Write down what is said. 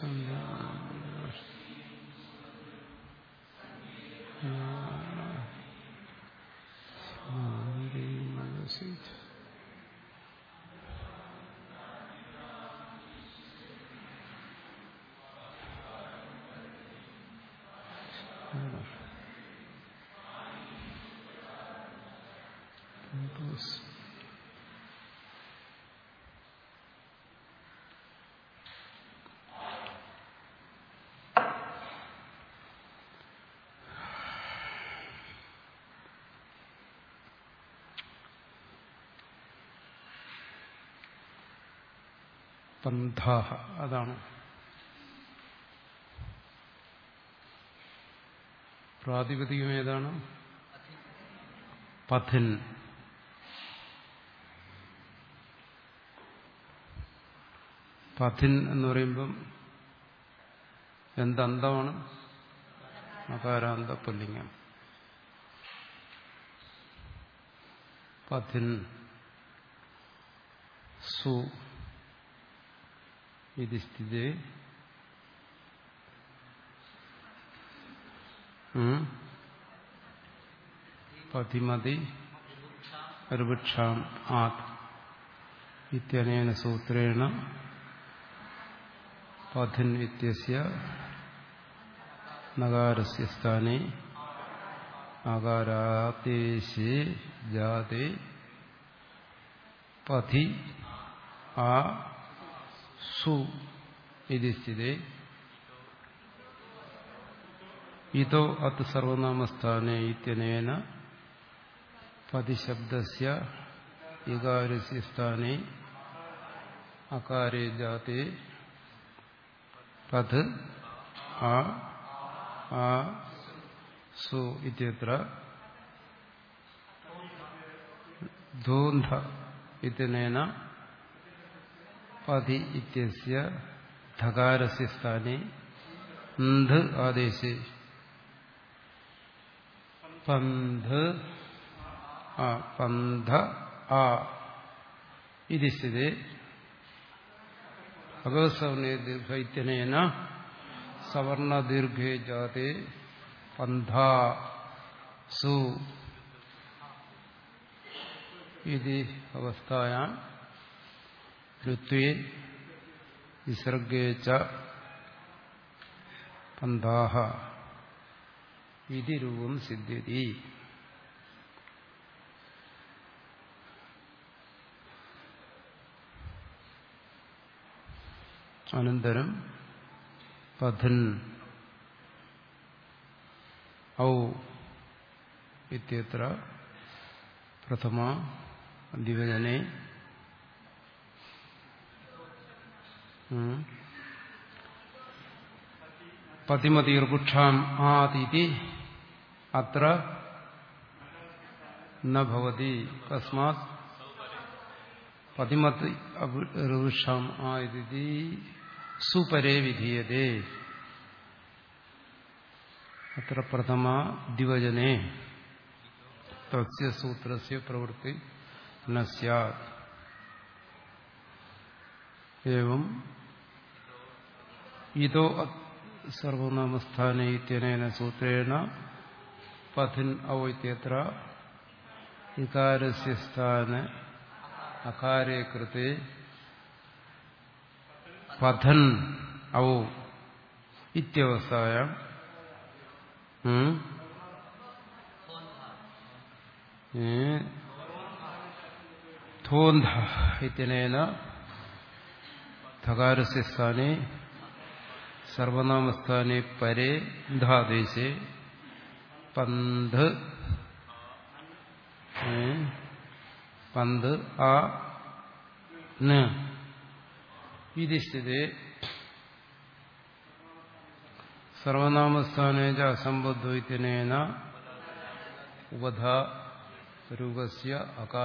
പന്ഥാഹ അതാണ് പ്രാതിപതികം ഏതാണ് പഥിൻ പഥിൻ എന്ന് പറയുമ്പം എന്തന്തമാണ് അകാരാന്ത പുല്ലിംഗം പഥിൻ സു ഇത് സ്ഥിതി പതിമതി ഋക്ഷാം ആത് ഇത്യനേന സൂത്രേണ പഥിൻ ഇത്യസ്യ നഗാരസ്യ സ്ഥാനെ ആകാരാദേശേ ജാതേ പഥി ആ സു ഇത് സ്ഥിതി ഇതോ അത് സർവനാമസ്ഥാനെ ഇത്യനേന പതിശബ്ദസ്യ ഇകാരസ്യ സ്ഥാനെ അകാരേ ജാതേ പത് ആ ആ സു ഇത്യത്ര ധൂന്ധ ഇത്യനേന പതി ഇത്യസ്യ ധകാരസ്യ സ്ഥാനെ ന്ധ ആദേശേ പന്ഥ ആ പന്ഥ ആ ഇത് സ്ഥിതി ഭഗവത്സവർണേ ദീർഘൈത്യനേന സവർണദീർഘേ ജാതേ പന്ഥ സു ഇത് അവസ്ഥായാം ഋത്വേ വിസർഗേ ച പന്ഥാഹ ഇതി രൂപം സിദ്ധ്യതി അനന്തരം പഥൻ ഔ ഇത്യത്ര പ്രഥമ ദിവജനെ പതിമതീർപുക്ഷാം ആദിതി അത്ര നവതി കസ്മാത് പതിമത് ഋഷാം ആദിതി സുപരേ വിധീയതേ അത്ര പ്രഥമ ദിവജനെ തസ്യ സൂത്രസ്യ പ്രവൃത്തി ന സ്യാത് एवं ഇതോ സർവനാമസ്ഥാന ഇത്യനേന സൂത്രേണ പഥിൻ ഔ ഇത്യത്ര ഇകാരസ്യ സ്ഥാന അകാരേ കൃത്തെ പഥൻ ഔ ഇത്യവസ്ഥായ ധോന്ധ ഇത്യനേന ധകാരസ്യ സ്ഥാനെ സർവനാമസ്ഥാനെ പരേ ധാദേശെ പന്ത് പന്ത് ആ ഇതി സ്ഥിതി സർവനാമസ്ഥാനേ ച അസംബുദ്ധ ഇത്യനേന ഉപധ രൂപസ്യ അകാര